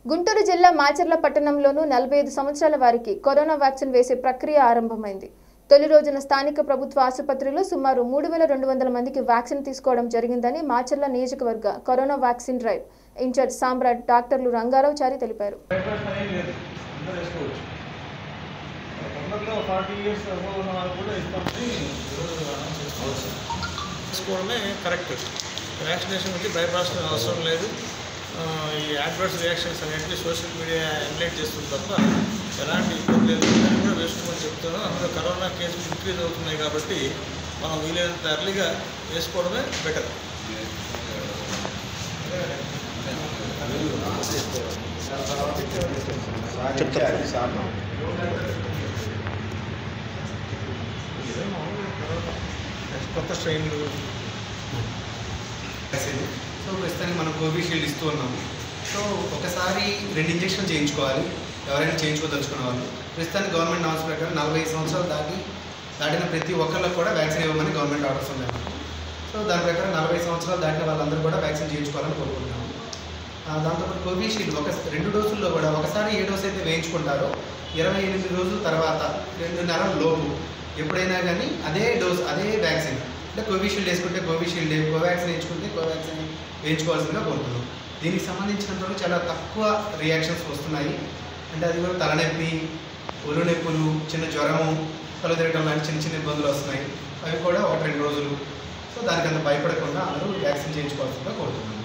గుంటూరు జిల్లా మాచర్ల పట్టణంలోనూ నలభై ఐదు సంవత్సరాల వారికి కరోనా వ్యాక్సిన్ వేసే ప్రక్రియ ఆరంభమైంది తొలి రోజున స్థానిక ప్రభుత్వ ఆసుపత్రిలో సుమారు మూడు వేల రెండు వందల మందికి వ్యాక్సిన్ తీసుకోవడం జరిగిందని మాచర్ల నియోజకవర్గ corona vaccine drive incharge Samrat డాక్టర్లు రంగారావు చారి తెలిపారు భయపడటం ఏం లేదు అందరూ వేసుకోవచ్చు తొందరలో ఫార్టీ ఇయర్స్ అబోవ్ ఉన్న వాళ్ళు కూడా ఇస్తామని ఈరోజు అనౌన్స్ చేసుకోవచ్చు తీసుకోవడమే కరెక్ట్ వ్యాక్సినేషన్ గురించి భయపడాల్సిన అవసరం లేదు ఆ, ఈ అడ్వర్స్ రియాక్షన్స్ అనేటివి సోషల్ మీడియా ఎంప్లైట్ చేస్తుంది తప్ప ఎలాంటి ఇబ్బంది లేదు దాన్ని కూడా వేసుకోమని చెప్తాను అందులో కరోనా కేసులు ఇంక్రీజ్ అవుతున్నాయి కాబట్టి మనం వీలైనంత ఎర్లీగా వేసుకోవడమే బెటర్ కొత్త స్ట్రెయిన్లు వ్యాక్సిన్ సో ప్రస్తుతానికి మనం కోవిషీల్డ్ ఇస్తూ ఉన్నాము సో ఒకసారి రెండు ఇంజక్షన్ చేయించుకోవాలి ఎవరైనా చేయించుకోదలుచుకున్న వాళ్ళు ప్రస్తుతానికి గవర్నమెంట్ నామ్స్ ప్రకారం నలభై ఐదు సంవత్సరాలు దాటి దాటిన ప్రతి ఒక్కళ్ళకి కూడా వ్యాక్సిన్ ఇవ్వమని గవర్నమెంట్ ఆర్డర్స్ ఉన్నాయి మనకు. సో దాని ప్రకారం నలభై సంవత్సరాలు దాటిన వాళ్ళందరూ కూడా వ్యాక్సిన్ చేయించుకోవాలని కోరుకుంటున్నాము ఆ, దాంతోపాటు కోవిషీల్డ్ ఒక రెండు డోసుల్లో కూడా ఒకసారి ఏ డోస్ అయితే వేయించుకుంటారో ఇరవై ఎనిమిది రోజుల తర్వాత రెండు నెలల లోపు ఎప్పుడైనా కానీ అదే డోస్ అదే వ్యాక్సిన్ అంటే కోవిషీల్డ్ వేసుకుంటే కోవిషీల్డ్ కోవాక్సిన్ వేయించుకుంటే కోవాక్సిన్ వేయించుకోవాల్సిందిగా కోరుతున్నాం దీనికి సంబంధించినంతవరకు చాలా తక్కువ రియాక్షన్స్ వస్తున్నాయి అంటే అది కూడా తలనొప్పి ఒళ్ళు నొప్పులు చిన్న జ్వరము కళ్ళు తిరగడం లాంటి చిన్న చిన్న ఇబ్బందులు వస్తున్నాయి అవి కూడా ఒక రెండు రోజులు సో దానికంత భయపడకుండా అందరూ వ్యాక్సిన్ చేయించుకోవాల్సిందిగా కోరుతున్నాను